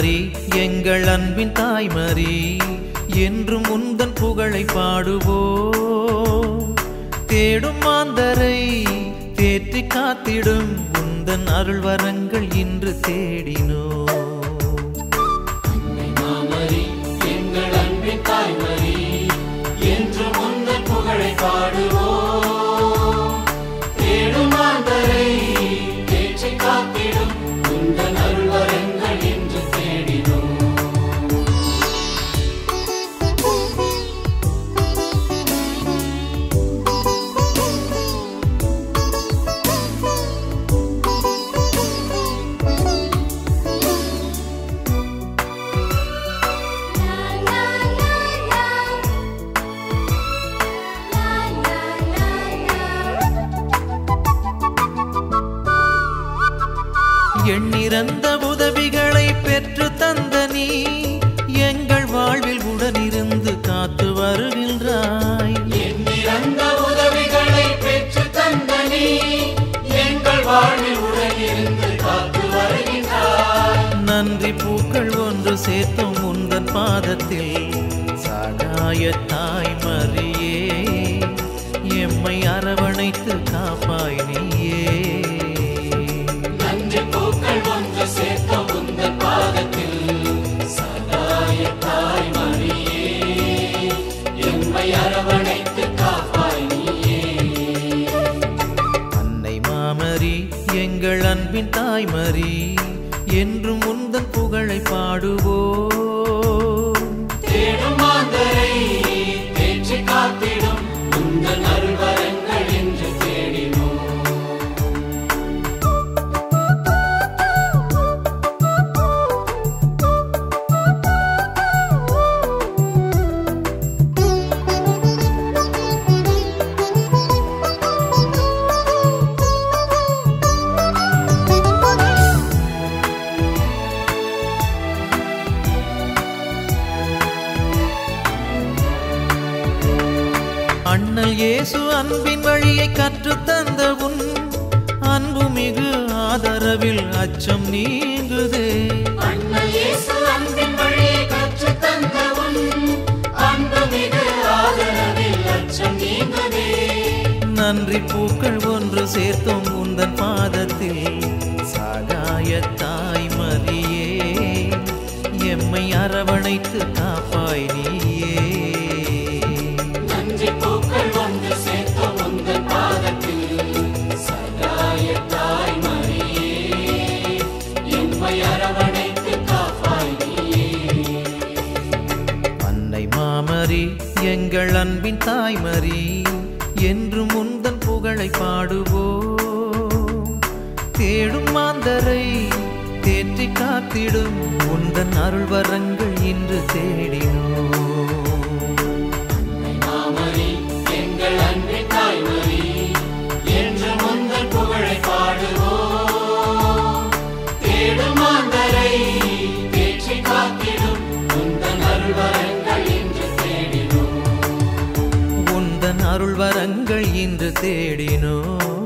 மாமரி எங்கள் அன்பின் தாய்மரி என்றும் உந்தன் புகழை பாடுவோம் தேடும் மாந்தரை தேற்றி காத்திடும் உந்தன் அருள் வரங்கள் இன்று தேடினோ மாமரி எங்கள் அன்பின் தாய்மரி என்று முந்தன் புகழை பாடுவோம் தேடும் மாந்தரை தேற்றி காத்திடும் உந்தன் அருள்வரங்கள் என்று தேடினோம் எண்ணிறந்த உதவிகளை பெற்று தந்த நீ எங்கள் வாழ்வில் உடனிருந்து காத்து வருகின்றாய் எண்ணிறந்த உதவிகளை பெற்று தந்த நீ எங்கள் வாழ்வில் உடனிருந்து காத்து வருகின்றாய் நன்றி பூக்கள் ஒன்று சேர்த்தும் உந்தன் பாதத்தில் சகாய தாய் மரியே எம்மை அரவணைத்து காப்பாய் நீயே நன்றி பூக்கள் ஒன்று சேர்த்த உந்தன் பாதத்தில் சகாய தாய் மரியே எம்மை அரவணைத்து காப்பாய் நீயே அன்னை மாமரி எங்கள் அன்பின் தாய்மரி என்றும் உந்தன் புகழை பாடுவோம் தேடும் மாந்தரை தேற்றி காத்திடும் உந்தன் அருள்வரங்கள் என்று தேடினோம் அண்ணல் இயேசு அன்பின் வழியை கற்றுத் தந்த உன் அன்பு மிகு ஆதரவில் அச்சம் நீங்குதே அண்ணல் இயேசு அன்பின் வழியை கற்றுத் தந்த உன் அன்பு மிகு ஆதரவில் அச்சம் நீங்குதே நன்றி பூக்கள் ஒன்று சேர்த்தும் உந்தன் பாதத்தில் சகாய தாய் மரியே எம்மை அரவணைத்து காப்பாய் நீயே நன்றி பூக்கள் ஒன்று சேர்த்த உந்தன் பாதத்தில் சகாய தாய் மரியே எம்மை அரவணைத்து காப்பாய் நீயே அன்னை மாமரி எங்கள் அன்பின் தாய்மரி என்றும் உந்தன் புகழை பாடுவோம் தேடும் மாந்தரை தேற்றி காத்திடும் உந்தன் அருள் வரங்கள் இன்று தேடினோம் மாமரி எங்கள் அன்பின் தாய்மரி என்று முந்தன் புகழை பாடுவோம் தேடும் மாந்தரை தேற்றி காத்திடும் உந்தன் அருள்வரங்கள் என்று தேடினோம் உந்தன் அருள் வரங்கள் இன்று தேடினோம்